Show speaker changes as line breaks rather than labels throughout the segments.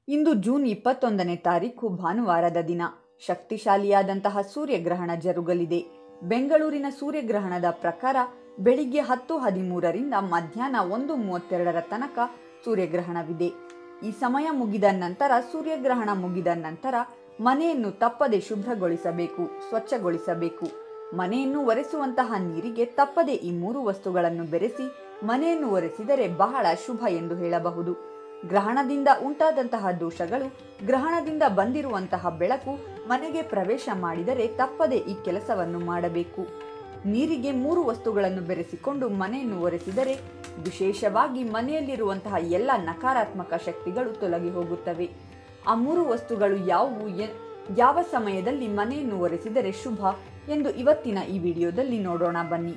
ಇಂದು June ಇಪ್ಪತ್ತೊಂದನೇ ತಾರೀಕು ಭಾನುವಾರದ ದಿನ ಶಕ್ತಿಶಾಲಿಯಾದಂತಹ ಸೂರ್ಯಗ್ರಹಣ ಜರುಗಲಿದೆ ಬೆಂಗಳೂರಿನ ಸೂರ್ಯಗ್ರಹಣದ ಪ್ರಕಾರ ಬೆಳಿಗ್ಗೆ ಹತ್ತು ಹದಿಮೂರರಿಂದ ಮಧ್ಯಾಹ್ನ ಒಂದು ಮೂವತ್ತೆರಡರ ತನಕ ಸೂರ್ಯಗ್ರಹಣವಿದೆ ಈ ಸಮಯ ಮುಗಿದ ನಂತರ ಸೂರ್ಯಗ್ರಹಣ ಮುಗಿದ ನಂತರ ಮನೆಯನ್ನು ತಪ್ಪದೆ ಶುಭ್ರಗೊಳಿಸಬೇಕು ಸ್ವಚ್ಛಗೊಳಿಸಬೇಕು ಮನೆಯನ್ನು ಒರೆಸುವಂತಹ ನೀರಿಗೆ ತಪ್ಪದೆ ಈ ಮೂರು ವಸ್ತುಗಳನ್ನು ಬೆರೆಸಿ ಮನೆಯನ್ನು ಒರೆಸಿದರೆ ಬಹಳ ಶುಭ ಎಂದು ಹೇಳಬಹುದು ಗ್ರಹಣದಿಂದ ಉಂಟಾದಂತಹ ದೋಷಗಳು ಗ್ರಹಣದಿಂದ ಬಂದಿರುವಂತಹ ಬೆಳಕು ಮನೆಗೆ ಪ್ರವೇಶ ಮಾಡಿದರೆ ತಪ್ಪದೆ ಈ ಕೆಲಸವನ್ನು ಮಾಡಬೇಕು ನೀರಿಗೆ ಮೂರು ವಸ್ತುಗಳನ್ನು ಬೆರೆಸಿಕೊಂಡು ಮನೆಯನ್ನು ಒರೆಸಿದರೆ ವಿಶೇಷವಾಗಿ ಮನೆಯಲ್ಲಿರುವಂತಹ ಎಲ್ಲ ನಕಾರಾತ್ಮಕ ಶಕ್ತಿಗಳು ತೊಲಗಿ ಹೋಗುತ್ತವೆ ಆ ಮೂರು ವಸ್ತುಗಳು ಯಾವುವು ಎ- ಯಾವ ಸಮಯದಲ್ಲಿ ಮನೆಯನ್ನು ಒರೆಸಿದರೆ ಶುಭ ಎಂದು ಇವತ್ತಿನ ಈ ವಿಡಿಯೋದಲ್ಲಿ ನೋಡೋಣ ಬನ್ನಿ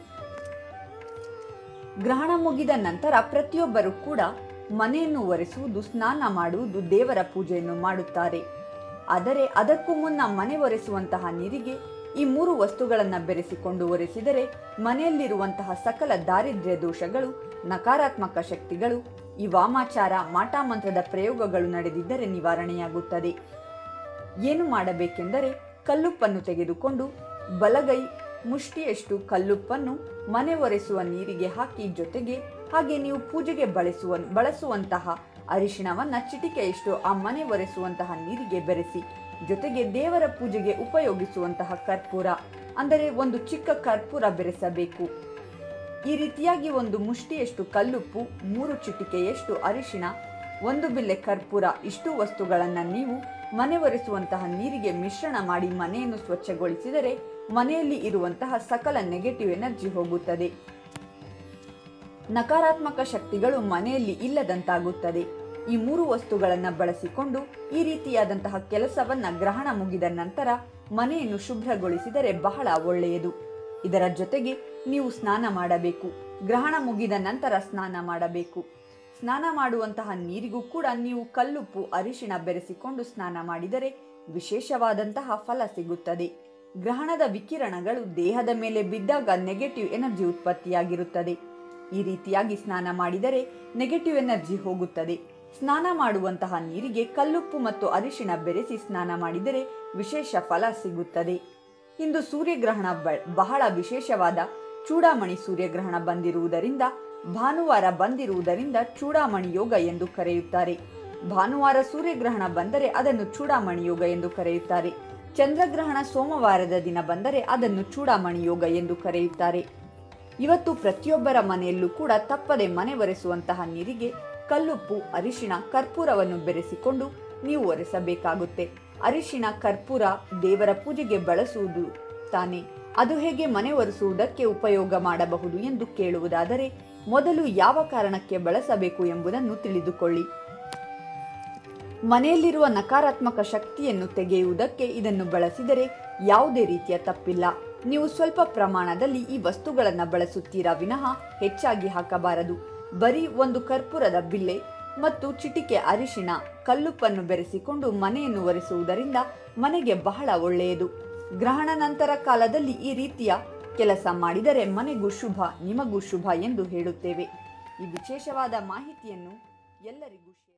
ಗ್ರಹಣ ಮುಗಿದ ನಂತರ ಪ್ರತಿಯೊಬ್ಬರು ಕೂಡ ಮನೆಯನ್ನು ಒರೆಸುವುದು ಸ್ನಾನ ಮಾಡುವುದು ದೇವರ ಪೂಜೆಯನ್ನು ಮಾಡುತ್ತಾರೆ ಆದರೆ ಅದಕ್ಕೂ ಮುನ್ನ ಮನೆ ಒರೆಸುವಂತಹ ನೀರಿಗೆ ಈ ಮೂರು ವಸ್ತುಗಳನ್ನು ಬೆರೆಸಿಕೊಂಡು ಒರೆಸಿದರೆ ಮನೆಯಲ್ಲಿರುವಂತಹ ಸಕಲ ದಾರಿದ್ರ್ಯ ದೋಷಗಳು ನಕಾರಾತ್ಮಕ ಶಕ್ತಿಗಳು ಈ ವಾಮಾಚಾರ ಮಾಟಾಮಂತ್ರದ ಪ್ರಯೋಗಗಳು ನಡೆದಿದ್ದರೆ ನಿವಾರಣೆಯಾಗುತ್ತದೆ ಏನು ಮಾಡಬೇಕೆಂದರೆ ಕಲ್ಲುಪ್ಪನ್ನು ತೆಗೆದುಕೊಂಡು ಬಲಗೈ ಮುಷ್ಟಿಯಷ್ಟು ಕಲ್ಲುಪ್ಪನ್ನು ಮನೆ ಒರೆಸುವ ನೀರಿಗೆ ಹಾಕಿ ಜೊತೆಗೆ ಹಾಗೆ ನೀವು ಪೂಜೆಗೆ ಬಳಸುವ ಬಳಸುವಂತಹ ಅರಿಶಿಣವನ್ನ ಚಿಟಿಕೆಯಷ್ಟು ಆ ಮನೆ ಒರೆಸುವಂತಹ ನೀರಿಗೆ ಬೆರೆಸಿ ಜೊತೆಗೆ ದೇವರ ಪೂಜೆಗೆ ಉಪಯೋಗಿಸುವಂತಹ ಕರ್ಪೂರ ಅಂದರೆ ಒಂದು ಚಿಕ್ಕ ಕರ್ಪೂರ ಬೆರೆಸಬೇಕು ಈ ರೀತಿಯಾಗಿ ಒಂದು ಮುಷ್ಟಿಯಷ್ಟು ಕಲ್ಲುಪ್ಪು ಮೂರು ಚಿಟಿಕೆಯಷ್ಟು ಅರಿಶಿಣ ಒಂದು ಬಿಲ್ಲೆ ಕರ್ಪೂರ ಇಷ್ಟು ವಸ್ತುಗಳನ್ನು ನೀವು ಮನೆ ಒರೆಸುವಂತಹ ನೀರಿಗೆ ಮಿಶ್ರಣ ಮಾಡಿ ಮನೆಯನ್ನು ಸ್ವಚ್ಛಗೊಳಿಸಿದರೆ ಮನೆಯಲ್ಲಿ ಇರುವಂತಹ ಸಕಲ ನೆಗೆಟಿವ್ ಎನರ್ಜಿ ಹೋಗುತ್ತದೆ ನಕಾರಾತ್ಮಕ ಶಕ್ತಿಗಳು ಮನೆಯಲ್ಲಿ ಇಲ್ಲದಂತಾಗುತ್ತದೆ ಈ ಮೂರು ವಸ್ತುಗಳನ್ನು ಬಳಸಿಕೊಂಡು ಈ ರೀತಿಯಾದಂತಹ ಕೆಲಸವನ್ನ ಗ್ರಹಣ ಮುಗಿದ ನಂತರ ಮನೆಯನ್ನು ಶುಭ್ರಗೊಳಿಸಿದರೆ ಬಹಳ ಒಳ್ಳೆಯದು ಇದರ ಜೊತೆಗೆ ನೀವು ಸ್ನಾನ ಮಾಡಬೇಕು ಗ್ರಹಣ ಮುಗಿದ ನಂತರ ಸ್ನಾನ ಮಾಡಬೇಕು ಸ್ನಾನ ಮಾಡುವಂತಹ ನೀರಿಗೂ ಕೂಡ ನೀವು ಕಲ್ಲುಪ್ಪು ಅರಿಶಿಣ ಬೆರೆಸಿಕೊಂಡು ಸ್ನಾನ ಮಾಡಿದರೆ ವಿಶೇಷವಾದಂತಹ ಫಲ ಸಿಗುತ್ತದೆ ಗ್ರಹಣದ ವಿಕಿರಣಗಳು ದೇಹದ ಮೇಲೆ ಬಿದ್ದಾಗ ನೆಗೆಟಿವ್ ಎನರ್ಜಿ ಉತ್ಪತ್ತಿಯಾಗಿರುತ್ತದೆ ಈ ರೀತಿಯಾಗಿ ಸ್ನಾನ ಮಾಡಿದರೆ ನೆಗೆಟಿವ್ ಎನರ್ಜಿ ಹೋಗುತ್ತದೆ ಸ್ನಾನ ಮಾಡುವಂತಹ ನೀರಿಗೆ ಕಲ್ಲುಪ್ಪು ಮತ್ತು ಅರಿಶಿಣ ಬೆರೆಸಿ ಸ್ನಾನ ಮಾಡಿದರೆ ವಿಶೇಷ ಫಲ ಸಿಗುತ್ತದೆ ಇಂದು ಸೂರ್ಯಗ್ರಹಣ ಬ- ಬಹಳ ವಿಶೇಷವಾದ ಚೂಡಾಮಣಿ ಸೂರ್ಯಗ್ರಹಣ ಬಂದಿರುವುದರಿಂದ ಭಾನುವಾರ ಬಂದಿರುವುದರಿಂದ ಚೂಡಾಮಣಿ ಯೋಗ ಎಂದು ಕರೆಯುತ್ತಾರೆ ಭಾನುವಾರ ಸೂರ್ಯಗ್ರಹಣ ಬಂದರೆ ಅದನ್ನು ಚೂಡಾಮಣಿ ಯೋಗ ಎಂದು ಕರೆಯುತ್ತಾರೆ ಚಂದ್ರಗ್ರಹಣ ಸೋಮವಾರದ ದಿನ ಬಂದರೆ ಅದನ್ನು ಚೂಡಾಮಣಿ ಯೋಗ ಎಂದು ಕರೆಯುತ್ತಾರೆ ಇವತ್ತು ಪ್ರತಿಯೊಬ್ಬರ ಮನೆಯಲ್ಲೂ ಕೂಡ ತಪ್ಪದೆ ಮನೆ ಒರೆಸುವಂತಹ ನೀರಿಗೆ ಕಲ್ಲುಪ್ಪು ಅರಿಶಿಣ ಕರ್ಪೂರವನ್ನು ಬೆರೆಸಿಕೊಂಡು ನೀವು ಒರೆಸಬೇಕಾಗುತ್ತೆ ಅರಿಶಿಣ ಕರ್ಪೂರ ದೇವರ ಪೂಜೆಗೆ ಬಳಸುವುದು ತಾನೆ ಅದು ಹೇಗೆ ಮನೆ ಒರೆಸುವುದಕ್ಕೆ ಉಪಯೋಗ ಮಾಡಬಹುದು ಎಂದು ಕೇಳುವುದಾದರೆ ಮೊದಲು ಯಾವ ಕಾರಣಕ್ಕೆ ಬಳಸಬೇಕು ಎಂಬುದನ್ನು ತಿಳಿದುಕೊಳ್ಳಿ ಮನೆಯಲ್ಲಿರುವ ನಕಾರಾತ್ಮಕ ಶಕ್ತಿಯನ್ನು ತೆಗೆಯುವುದಕ್ಕೆ ಇದನ್ನು ಬಳಸಿದರೆ ಯಾವುದೇ ರೀತಿಯ ತಪ್ಪಿಲ್ಲ ನೀವು ಸ್ವಲ್ಪ ಪ್ರಮಾಣದಲ್ಲಿ ಈ ವಸ್ತುಗಳನ್ನು ಬಳಸುತ್ತೀರಾ ವಿನಃ ಹೆಚ್ಚಾಗಿ ಹಾಕಬಾರದು ಬರೀ ಒಂದು ಕರ್ಪೂರದ ಬಿಲ್ಲೆ ಮತ್ತು ಚಿಟಿಕೆ ಅರಿಶಿಣ ಕಲ್ಲುಪ್ಪನ್ನು ಬೆರೆಸಿಕೊಂಡು ಮನೆಯನ್ನು ಒರೆಸುವುದರಿಂದ ಮನೆಗೆ ಬಹಳ ಒಳ್ಳೆಯದು ಗ್ರಹಣ ನಂತರ ಕಾಲದಲ್ಲಿ ಈ ರೀತಿಯ ಕೆಲಸ ಮಾಡಿದರೆ ಮನೆಗೂ ಶುಭ ನಿಮಗೂ ಶುಭ ಎಂದು ಹೇಳುತ್ತೇವೆ ಈ ವಿಶೇಷವಾದ ಮಾಹಿತಿಯನ್ನು ಎಲ್ಲರಿಗೂ ಶೇರ್